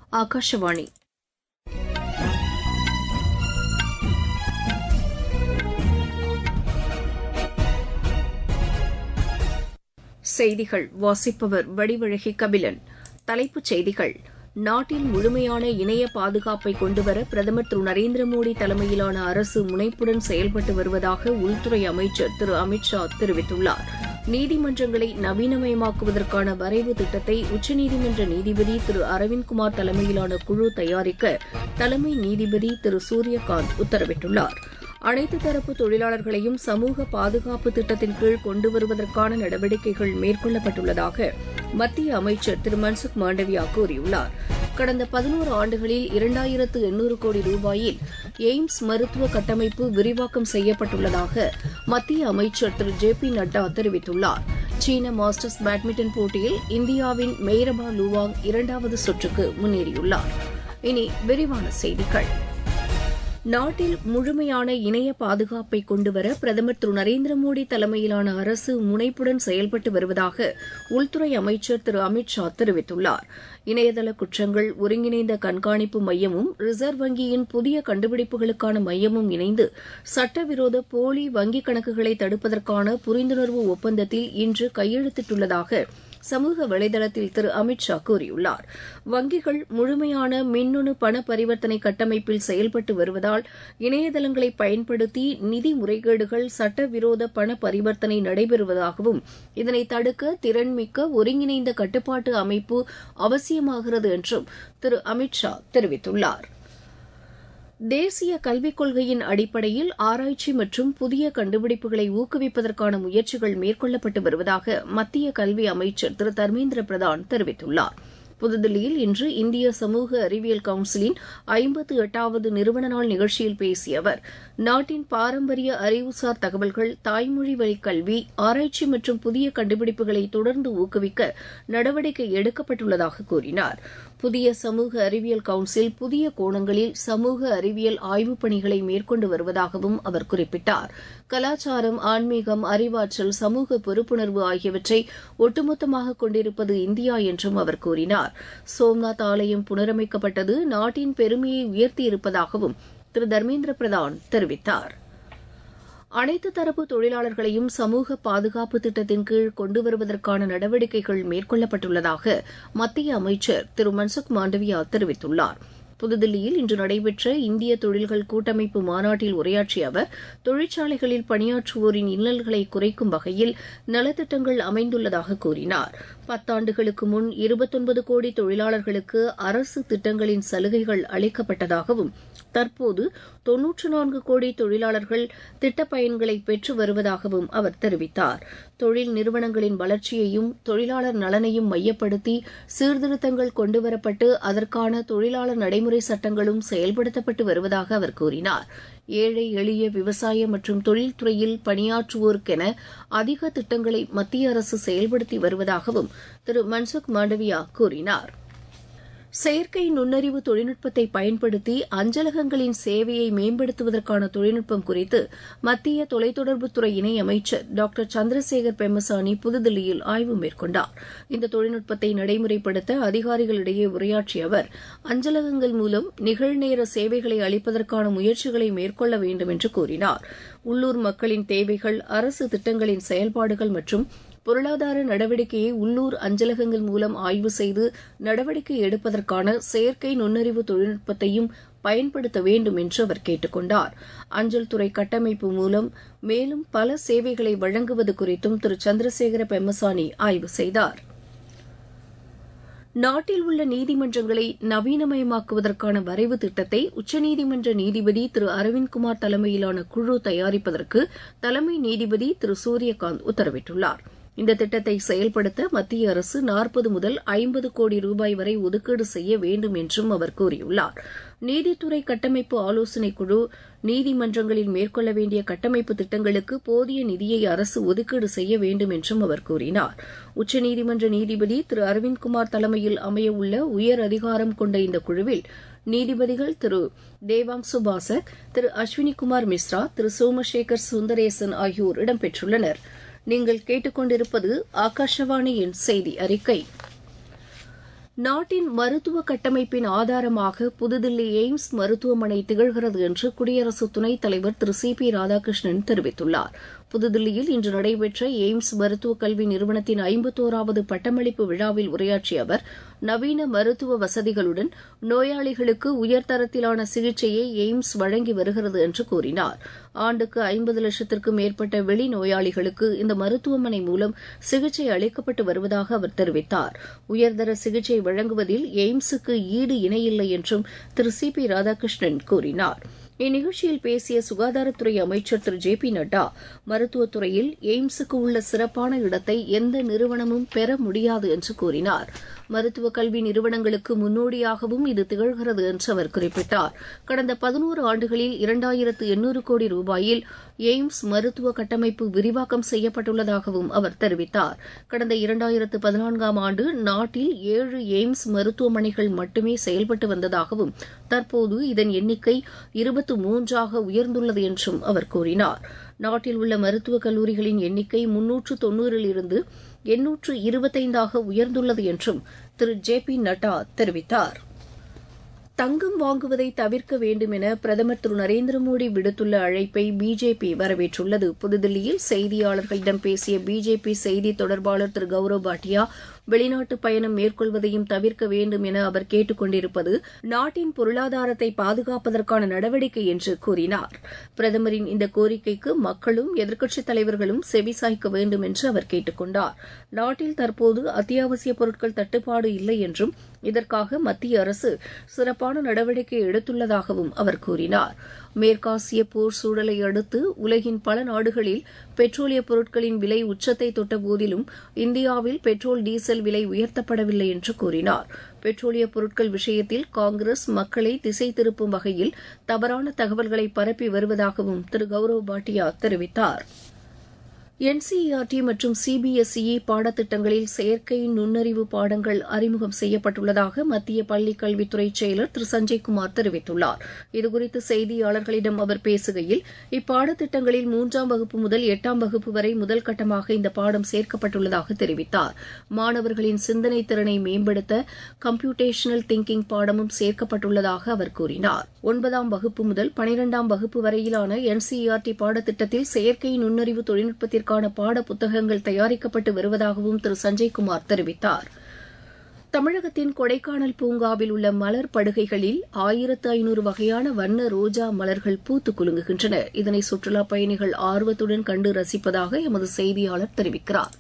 ஆகாஷவாணி செய்திகள் வாசிப்பவர் வடிவழகி கபிலன் தலைப்புச் செய்திகள் நாட்டில் முழுமையான இணைய பாதுகாப்பை கொண்டுவர பிரதமர் திரு நரேந்திர மோடி தலைமையிலான அரசு முனைப்புடன் செயல்பட்டு வருவதாக உள்துறை அமைச்சர் திரு அமித் ஷா தெரிவித்துள்ளார் நீதிமன்றங்களை நவீனமயமாக்குவதற்கான வரைவு திட்டத்தை உச்சநீதிமன்ற நீதிபதி திரு அரவிந்த்குமார் தலைமையிலான குழு தயாரிக்க தலைமை நீதிபதி திரு சூரியகாந்த் உத்தரவிட்டுள்ளார் அனைத்து தரப்பு தொழிலாளர்களையும் சமூக பாதுகாப்பு திட்டத்தின் கீழ் கொண்டு வருவதற்கான நடவடிக்கைகள் மேற்கொள்ளப்பட்டுள்ளதாக மத்திய அமைச்சர் திரு மன்சுக் மாண்டவியா கூறியுள்ளார் கடந்த பதினோரு ஆண்டுகளில் இரண்டாயிரத்து எண்ணூறு கோடி ரூபாயில் எய்ம்ஸ் மருத்துவ கட்டமைப்பு விரிவாக்கம் செய்யப்பட்டுள்ளதாக மத்திய அமைச்சர் திரு ஜே பி நட்டா தெரிவித்துள்ளார் சீன மாஸ்டர்ஸ் பேட்மிண்டன் போட்டியில் இந்தியாவின் மெய்ரபா லுவாங் இரண்டாவது சுற்றுக்கு முன்னேறியுள்ளார் இனி விரிவான செய்திகள் நாட்டில் முழுமையான இணைய பாதுகாப்பை கொண்டுவர பிரதமர் திரு நரேந்திர மோடி தலைமையிலான அரசு முனைப்புடன் செயல்பட்டு வருவதாக உள்துறை அமைச்சர் திரு அமித் ஷா தெரிவித்துள்ளார் இணையதள குற்றங்கள் ஒருங்கிணைந்த கண்காணிப்பு மையமும் ரிசர்வ் வங்கியின் புதிய கண்டுபிடிப்புகளுக்கான மையமும் இணைந்து சட்டவிரோத போலி வங்கிக் கணக்குகளை தடுப்பதற்கான புரிந்துணர்வு ஒப்பந்தத்தில் இன்று கையெழுத்திட்டுள்ளதாக சமூக வலைதளத்தில் திரு அமித் ஷா கூறியுள்ளார் வங்கிகள் முழுமையான மின்னணு பண பரிவர்த்தனை கட்டமைப்பில் செயல்பட்டு வருவதால் இணையதளங்களை பயன்படுத்தி நிதி முறைகேடுகள் சட்டவிரோத பண பரிவர்த்தனை நடைபெறுவதாகவும் இதனை தடுக்க திறன்மிக்க ஒருங்கிணைந்த கட்டுப்பாட்டு அமைப்பு அவசியமாகிறது என்றும் திரு அமித் ஷா தெரிவித்துள்ளாா் தேசிய கல்விக் கொள்கையின் அடிப்படையில் ஆராய்ச்சி மற்றும் புதிய கண்டுபிடிப்புகளை ஊக்குவிப்பதற்கான முயற்சிகள் மேற்கொள்ளப்பட்டு வருவதாக மத்திய கல்வி அமைச்சர் திரு தர்மேந்திர பிரதான் தெரிவித்துள்ளார் புதுதில்லியில் இன்று இந்திய சமூக அறிவியல் கவுன்சிலின் ஐம்பத்து எட்டாவது நிறுவன நாள் நிகழ்ச்சியில் பேசிய அவர் நாட்டின் பாரம்பரிய அறிவுசார் தகவல்கள் தாய்மொழி வழி கல்வி ஆராய்ச்சி மற்றும் புதிய கண்டுபிடிப்புகளை தொடர்ந்து ஊக்குவிக்க நடவடிக்கை எடுக்கப்பட்டுள்ளதாக கூறினார் புதிய சமூக அறிவியல் கவுன்சில் புதிய கோணங்களில் சமூக அறிவியல் ஆய்வுப் பணிகளை மேற்கொண்டு வருவதாகவும் அவர் குறிப்பிட்டார் கலாச்சாரம் ஆன்மீகம் அறிவாற்றல் சமூக பொறுப்புணர்வு ஆகியவற்றை ஒட்டுமொத்தமாக கொண்டிருப்பது இந்தியா என்றும் அவர் கூறினார் சோம்நாத் ஆலயம் புனரமைக்கப்பட்டது நாட்டின் பெருமையை உயர்த்தியிருப்பதாகவும் திரு தர்மேந்திர பிரதான் தெரிவித்தார் அனைத்து தரப்பு தொழிலாளர்களையும் சமூக பாதுகாப்பு திட்டத்தின் கீழ் கொண்டு வருவதற்கான நடவடிக்கைகள் மேற்கொள்ளப்பட்டுள்ளதாக மத்திய அமைச்சர் திரு மன்சுக் மாண்டவியா தெரிவித்துள்ளார் புதுதில்லியில் இன்று நடைபெற்ற இந்திய தொழில்கள் கூட்டமைப்பு மாநாட்டில் உரையாற்றிய அவர் தொழிற்சாலைகளில் பணியாற்றுவோரின் இன்னல்களை குறைக்கும் வகையில் நலத்திட்டங்கள் அமைந்துள்ளதாக கூறினார் பத்தாண்டுகளுக்கு முன் இருபத்தொன்பது கோடி தொழிலாளர்களுக்கு அரசு திட்டங்களின் சலுகைகள் அளிக்கப்பட்டதாகவும் தற்போது தொன்னூற்று நான்கு கோடி தொழிலாளர்கள் திட்டப் பயன்களை பெற்று வருவதாகவும் அவர் தெரிவித்தார் தொழில் நிறுவனங்களின் வளர்ச்சியையும் தொழிலாளர் நலனையும் மையப்படுத்தி சீர்திருத்தங்கள் கொண்டுவரப்பட்டு அதற்கான தொழிலாளர் நடைமுறை சட்டங்களும் செயல்படுத்தப்பட்டு வருவதாக அவர் கூறினார் ஏழை எளிய விவசாய மற்றும் தொழில்துறையில் பணியாற்றுவோருக்கென அதிக திட்டங்களை மத்திய அரசு செயல்படுத்தி வருவதாகவும் திரு மன்சுக் மாண்டவியா கூறினார் செயற்கை நுண்ணறிவு தொழில்நுட்பத்தை பயன்படுத்தி அஞ்சலகங்களின் சேவையை மேம்படுத்துவதற்கான தொழில்நுட்பம் குறித்து மத்திய தொலைத்தொடர்புத்துறை இணையமைச்சர் டாக்டர் சந்திரசேகர் பெம்மசானி புதுதில்லியில் ஆய்வு மேற்கொண்டார் இந்த தொழில்நுட்பத்தை நடைமுறைப்படுத்த அதிகாரிகளிடையே உரையாற்றிய அவர் அஞ்சலகங்கள் மூலம் நிகழ்நேர சேவைகளை அளிப்பதற்கான முயற்சிகளை மேற்கொள்ள வேண்டும் என்று கூறினார் உள்ளூர் மக்களின் தேவைகள் அரசு திட்டங்களின் செயல்பாடுகள் மற்றும் பொருளாதார நடவடிக்கையை உள்ளூர் அஞ்சலகங்கள் மூலம் ஆய்வு செய்து நடவடிக்கை எடுப்பதற்கான செயற்கை நுண்ணறிவு தொழில்நுட்பத்தையும் பயன்படுத்த வேண்டும் என்று அவர் கேட்டுக் கொண்டார் அஞ்சல் துறை கட்டமைப்பு மூலம் மேலும் பல சேவைகளை வழங்குவது குறித்தும் திரு சந்திரசேகர பெம்மசானி ஆய்வு செய்தார் நாட்டில் உள்ள நீதிமன்றங்களை நவீனமயமாக்குவதற்கான வரைவு திட்டத்தை உச்சநீதிமன்ற நீதிபதி திரு அரவிந்த்குமார் தலைமையிலான குழு தயாரிப்பதற்கு தலைமை நீதிபதி திரு சூரியகாந்த் உத்தரவிட்டுள்ளார் இந்த திட்டத்தை செயல்படுத்த மத்திய அரசு நாற்பது முதல் ஐம்பது கோடி ரூபாய் வரை ஒதுக்கீடு செய்ய வேண்டும் என்றும் அவர் கூறியுள்ளார் நீதித்துறை கட்டமைப்பு ஆலோசனைக் குழு நீதிமன்றங்களில் மேற்கொள்ள வேண்டிய கட்டமைப்பு திட்டங்களுக்கு போதிய நிதியை அரசு ஒதுக்கீடு செய்ய வேண்டும் என்றும் அவர் கூறினார் உச்சநீதிமன்ற நீதிபதி திரு அரவிந்த்குமார் தலைமையில் அமையவுள்ள உயர் அதிகாரம் கொண்ட இந்த குழுவில் நீதிபதிகள் திரு தேவாங்சு பாசக் திரு அஸ்வினிகுமார் மிஸ்ரா திரு சோமசேகர் சுந்தரேசன் ஆகியோர் இடம்பெற்றுள்ளனர் நீங்கள் கேட்டுக்கொண்டிருப்பது ஆகாஷவாணியின் செய்தி அறிக்கை நாட்டின் மருத்துவ கட்டமைப்பின் ஆதாரமாக புதுதில்லி எய்ம்ஸ் மருத்துவமனை திகழ்கிறது என்று குடியரசு துணைத் தலைவர் திரு சி பி ராதாகிருஷ்ணன் தெரிவித்துள்ளார் புதுதில்லியில் இன்று நடைபெற்ற எய்ம்ஸ் மருத்துவக் கல்வி நிறுவனத்தின் ஐம்பத்தோராவது பட்டமளிப்பு விழாவில் உரையாற்றிய அவர் நவீன மருத்துவ வசதிகளுடன் நோயாளிகளுக்கு உயர்தரத்திலான சிகிச்சையை எய்ம்ஸ் வழங்கி வருகிறது என்று கூறினார் ஆண்டுக்கு ஐம்பது லட்சத்திற்கும் மேற்பட்ட வெளி நோயாளிகளுக்கு இந்த மருத்துவமனை மூலம் சிகிச்சை அளிக்கப்பட்டு வருவதாக அவர் தெரிவித்தார் உயர்தர சிகிச்சை வழங்குவதில் எய்ம்ஸுக்கு ஈடு இணையில்லை என்றும் திரு சி பி ராதாகிருஷ்ணன் கூறினார் இந்நிகழ்ச்சியில் பேசிய சுகாதாரத்துறை அமைச்சர் திரு ஜே பி நட்டா மருத்துவத்துறையில் எய்ம்ஸுக்கு உள்ள சிறப்பான இடத்தை எந்த நிறுவனமும் பெற முடியாது என்று கூறினார் மருத்துவ கல்வி நிறுவனங்களுக்கு முன்னோடியாகவும் இது திகழ்கிறது என்று அவர் குறிப்பிட்டார் கடந்த பதினோரு ஆண்டுகளில் இரண்டாயிரத்து எண்ணூறு கோடி ரூபாயில் எய்ம்ஸ் மருத்துவ கட்டமைப்பு விரிவாக்கம் செய்யப்பட்டுள்ளதாகவும் அவர் தெரிவித்தார் கடந்த இரண்டாயிரத்து பதினான்காம் ஆண்டு நாட்டில் ஏழு எய்ம்ஸ் மருத்துவமனைகள் மட்டுமே செயல்பட்டு வந்ததாகவும் தற்போது இதன் எண்ணிக்கை இருபத்து மூன்றாக உயர்ந்துள்ளது என்றும் அவர் கூறினார் நாட்டில் உள்ள மருத்துவக் கல்லூரிகளின் எண்ணிக்கை முன்னூற்று தொன்னூறில் இருந்து எண்ணூற்று இருபத்தைந்தாக உயர்ந்துள்ளது என்றும் திரு ஜே பி நட்டா தெரிவித்தார் தங்கம் வாங்குவதை தவிர்க்க வேண்டும் என பிரதமர் திரு நரேந்திர மோடி விடுத்துள்ள அழைப்பை பிஜேபி வரவேற்றுள்ளது புதுதில்லியில் செய்தியாளர்களிடம் பேசிய பிஜேபி செய்தி தொடர்பாளர் திரு கௌரவ் பாட்டியா வெளிநாட்டு பயணம் மேற்கொள்வதையும் தவிர்க்க வேண்டும் என அவர் கேட்டுக் கொண்டிருப்பது நாட்டின் பொருளாதாரத்தை பாதுகாப்பதற்கான நடவடிக்கை என்று கூறினார் பிரதமரின் இந்த கோரிக்கைக்கு மக்களும் எதிர்க்கட்சித் தலைவர்களும் செவிசாய்க்க வேண்டும் என்று அவர் கேட்டுக் கொண்டார் நாட்டில் தற்போது அத்தியாவசிய பொருட்கள் தட்டுப்பாடு இல்லை என்றும் இதற்காக மத்திய அரசு சிறப்பான நடவடிக்கை எடுத்துள்ளதாகவும் அவர் கூறினார் மேற்காசிய போர் சூழலை அடுத்து உலகின் பல நாடுகளில் பெட்ரோலிய பொருட்களின் விலை உச்சத்தை தொட்ட போதிலும் இந்தியாவில் பெட்ரோல் டீசல் விலை உயர்த்தப்படவில்லை என்று கூறினார் பெட்ரோலிய பொருட்கள் விஷயத்தில் காங்கிரஸ் மக்களை திசை திருப்பும் வகையில் தவறான தகவல்களை பரப்பி வருவதாகவும் திரு கௌரவ் பாட்டியா தெரிவித்தார் என்சிஇஆர்டி மற்றும் சிபிஎஸ்இ பாடத்திட்டங்களில் செயற்கை நுண்ணறிவு பாடங்கள் அறிமுகம் செய்யப்பட்டுள்ளதாக மத்திய பள்ளிக் கல்வித்துறை செயலர் திரு சஞ்சய்குமார் தெரிவித்துள்ளார் இதுகுறித்து செய்தியாளர்களிடம் அவர் பேசுகையில் இப்பாடத்திட்டங்களில் மூன்றாம் வகுப்பு முதல் எட்டாம் வகுப்பு வரை முதல் கட்டமாக இந்த பாடம் சேர்க்கப்பட்டுள்ளதாக தெரிவித்தார் மாணவர்களின் சிந்தனை திறனை மேம்படுத்த கம்ப்யூட்டேஷனல் திங்கிங் பாடமும் சேர்க்கப்பட்டுள்ளதாக அவர் கூறினார் ஒன்பதாம் வகுப்பு முதல் பனிரெண்டாம் வகுப்பு வரையிலான என்சிஇஆர்டி பாடத்திட்டத்தில் செயற்கை நுண்ணறிவு தொழில்நுட்பத்திற்கு இதற்கான பாட புத்தகங்கள் தயாரிக்கப்பட்டு வருவதாகவும் திரு சஞ்சய்குமார் தெரிவித்தார் தமிழகத்தின் கொடைக்கானல் பூங்காவில் உள்ள மலர் படுகைகளில் ஆயிரத்து ஐநூறு வகையான வண்ண ரோஜா மலர்கள் பூத்து குலுங்குகின்றன இதனை சுற்றுலாப் பயணிகள் ஆர்வத்துடன் கண்டு ரசிப்பதாக எமது செய்தியாளர் தெரிவிக்கிறார்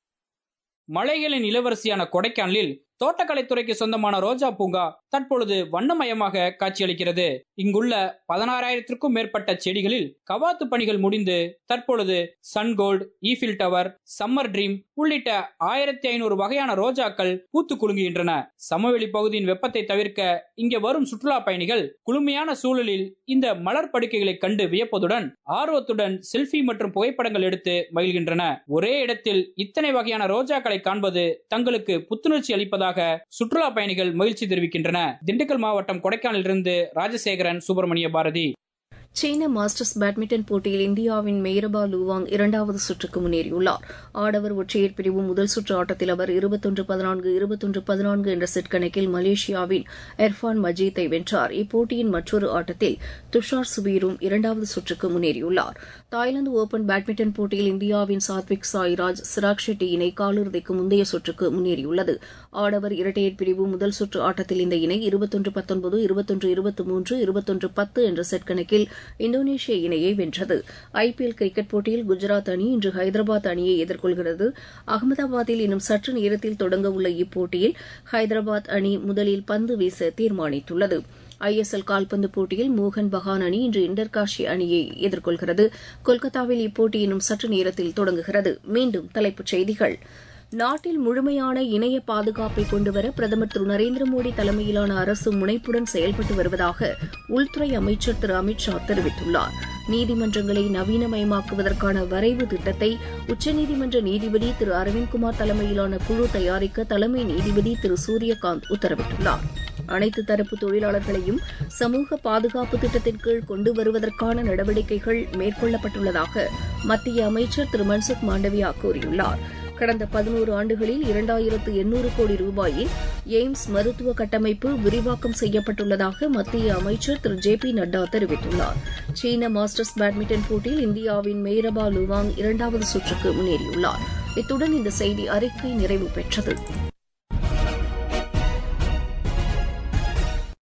மலைகளின் இளவரசியான கொடைக்கானலில் தோட்டக்கலைத்துறைக்கு சொந்தமான ரோஜா பூங்கா தற்பொழுது வண்ணமயமாக காட்சியளிக்கிறது இங்குள்ள பதினாறாயிரத்திற்கும் மேற்பட்ட செடிகளில் கவாத்து பணிகள் முடிந்து தற்பொழுது sungold Eiffel tower summer dream உள்ளிட்ட ஆயிரத்தி ஐநூறு வகையான ரோஜாக்கள் பூத்து குலுங்குகின்றன சமவெளி பகுதியின் வெப்பத்தை தவிர்க்க இங்கே வரும் சுற்றுலா பயணிகள் குளுமையான சூழலில் இந்த மலர் படுக்கைகளை கண்டு வியப்பதுடன் ஆர்வத்துடன் செல்ஃபி மற்றும் புகைப்படங்கள் எடுத்து மகிழ்கின்றன ஒரே இடத்தில் இத்தனை வகையான ரோஜாக்களை காண்பது தங்களுக்கு புத்துணர்ச்சி அளிப்பதாக சுற்றுலா பயணிகள் மகிழ்ச்சி தெரிவிக்கின்றன திண்டுக்கல் மாவட்டம் கொடைக்கானலிலிருந்து ராஜசேகரன் சுப்பிரமணிய பாரதி சீன மாஸ்டர்ஸ் பேட்மிண்டன் போட்டியில் இந்தியாவின் மெய்ரபா லூவாங் இரண்டாவது சுற்றுக்கு முன்னேறியுள்ளார் ஆடவர் ஒற்றையர் பிரிவு முதல் சுற்று ஆட்டத்தில் அவர் இருபத்தொன்று பதினான்கு இருபத்தொன்று பதினான்கு என்ற செட் கணக்கில் மலேசியாவின் எர்ஃபான் மஜீத்தை வென்றார் இப்போட்டியின் மற்றொரு ஆட்டத்தில் துஷார் சுபீரும் இரண்டாவது சுற்றுக்கு முன்னேறியுள்ளார் தாய்லாந்து ஓபன் பேட்மிண்டன் போட்டியில் இந்தியாவின் சாத்விக் சாய்ராஜ் சிராக் ஷெட்டி இணை காலிறுதிக்கு முந்தைய சுற்றுக்கு முன்னேறியுள்ளது ஆடவர் இரட்டையர் பிரிவு முதல் சுற்று ஆட்டத்தில் இந்த இணை இருபத்தொன்று பத்தொன்பது இருபத்தொன்று இருபத்தி மூன்று இருபத்தொன்று பத்து என்ற செட் கணக்கில் இந்தோனேஷிய இணையை வென்றது ஐபிஎல் கிரிக்கெட் போட்டியில் குஜராத் அணி இன்று ஹைதராபாத் அணியை எதிர்கொள்கிறது அகமதாபாத்தில் இன்னும் சற்று நேரத்தில் தொடங்க உள்ள இப்போட்டியில் ஹைதராபாத் அணி முதலில் பந்து வீச தீர்மானித்துள்ளது ஐஎஸ்எல் கால்பந்து போட்டியில் மோகன் பகான் அணி இன்று இண்டர்காஷி அணியை எதிர்கொள்கிறது கொல்கத்தாவில் இப்போட்டி இன்னும் சற்று நேரத்தில் தொடங்குகிறது மீண்டும் தலைப்புச் செய்திகள் நாட்டில் முழுமையான இணைய பாதுகாப்பை கொண்டுவர பிரதமர் திரு நரேந்திர மோடி தலைமையிலான அரசு முனைப்புடன் செயல்பட்டு வருவதாக உள்துறை அமைச்சர் திரு அமித் ஷா தெரிவித்துள்ளார் நீதிமன்றங்களை நவீனமயமாக்குவதற்கான வரைவு திட்டத்தை உச்சநீதிமன்ற நீதிபதி திரு அரவிந்த்குமார் தலைமையிலான குழு தயாரிக்க தலைமை நீதிபதி திரு சூரியகாந்த் உத்தரவிட்டுள்ளார் அனைத்து தரப்பு தொழிலாளர்களையும் சமூக பாதுகாப்பு திட்டத்தின் கீழ் கொண்டு வருவதற்கான நடவடிக்கைகள் மேற்கொள்ளப்பட்டுள்ளதாக மத்திய அமைச்சர் திரு மன்சுக் மாண்டவியா கூறியுள்ளார் கடந்த பதினோரு ஆண்டுகளில் இரண்டாயிரத்து எண்ணூறு கோடி ரூபாயில் எய்ம்ஸ் மருத்துவ கட்டமைப்பு விரிவாக்கம் செய்யப்பட்டுள்ளதாக மத்திய அமைச்சர் திரு ஜே பி நட்டா தெரிவித்துள்ளார் சீன மாஸ்டர்ஸ் பேட்மிண்டன் போட்டியில் இந்தியாவின் மேரபா லுவாங் இரண்டாவது சுற்றுக்கு முன்னேறியுள்ளார் இத்துடன் இந்த செய்தி அறிக்கை நிறைவு பெற்றது